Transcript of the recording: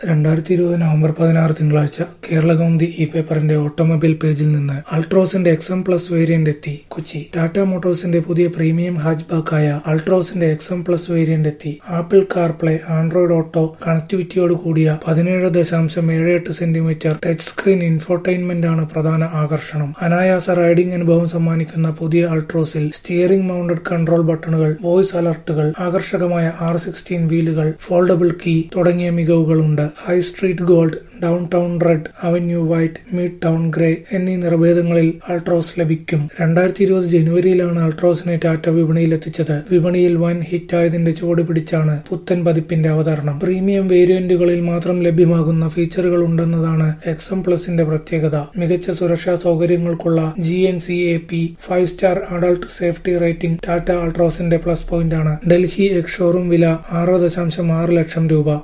രണ്ടായിരത്തി ഇരുപത് നവംബർ പതിനാറ് തിങ്കളാഴ്ച കേരളകൗമുദി ഇ പേപ്പറിന്റെ ഓട്ടോമൊബൈൽ പേജിൽ നിന്ന് അൾട്രോസിന്റെ എക്സ് എം പ്ലസ് വേരിയന്റ് എത്തി കൊച്ചി ടാറ്റ മോട്ടോഴ്സിന്റെ പുതിയ പ്രീമിയം ഹാച്ച്ബാക്കായ അൾട്രോസിന്റെ എക്സ് എം പ്ലസ് വേരിയന്റ് എത്തി ആപ്പിൾ കാർപ്ലേ ആൻഡ്രോയിഡ് ഓട്ടോ കണക്ടിവിറ്റിയോട് കൂടിയ പതിനേഴ് ദശാംശം ഏഴ് എട്ട് സെന്റിമീറ്റർ ടച്ച് സ്ക്രീൻ ഇൻഫോർടൈൻമെന്റ് ആണ് പ്രധാന ആകർഷണം അനായാസ റൈഡിംഗ് അനുഭവം സമ്മാനിക്കുന്ന പുതിയ അൾട്രോസിൽ സ്റ്റിയറിംഗ് മൗണ്ടഡ് കൺട്രോൾ ബട്ടണുകൾ വോയിസ് അലർട്ടുകൾ ആകർഷകമായ ആർ സിക്സ്റ്റീൻ വീലുകൾ ഫോൾഡബിൾ കീ തുടങ്ങിയ മികവുകളുണ്ട് high street gold downtown red avenue white midtown grey എന്നീ നിറഭേദങ്ങളിൽ അൾട്രോസ് ലഭിക്കും രണ്ടായിരത്തി ഇരുപത് ജനുവരിയിലാണ് അൾട്രോസിനെ ടാറ്റ വിപണിയിലെത്തിച്ചത് വിപണിയിൽ വൻ ഹിറ്റായതിന്റെ ചുവട് പിടിച്ചാണ് പുത്തൻ പതിപ്പിന്റെ അവതരണം പ്രീമിയം വേരിയന്റുകളിൽ മാത്രം ലഭ്യമാകുന്ന ഫീച്ചറുകൾ ഉണ്ടെന്നതാണ് എക്സ് എം പ്ലസിന്റെ പ്രത്യേകത മികച്ച സുരക്ഷാ സൗകര്യങ്ങൾക്കുള്ള G N C A P five star adult safety rating Tata അൾട്രോസിന്റെ പ്ലസ് പോയിന്റാണ് ഡൽഹി എക്സ് ഷോറൂം വില ആറ് ദശാംശം ആറ് ലക്ഷം രൂപ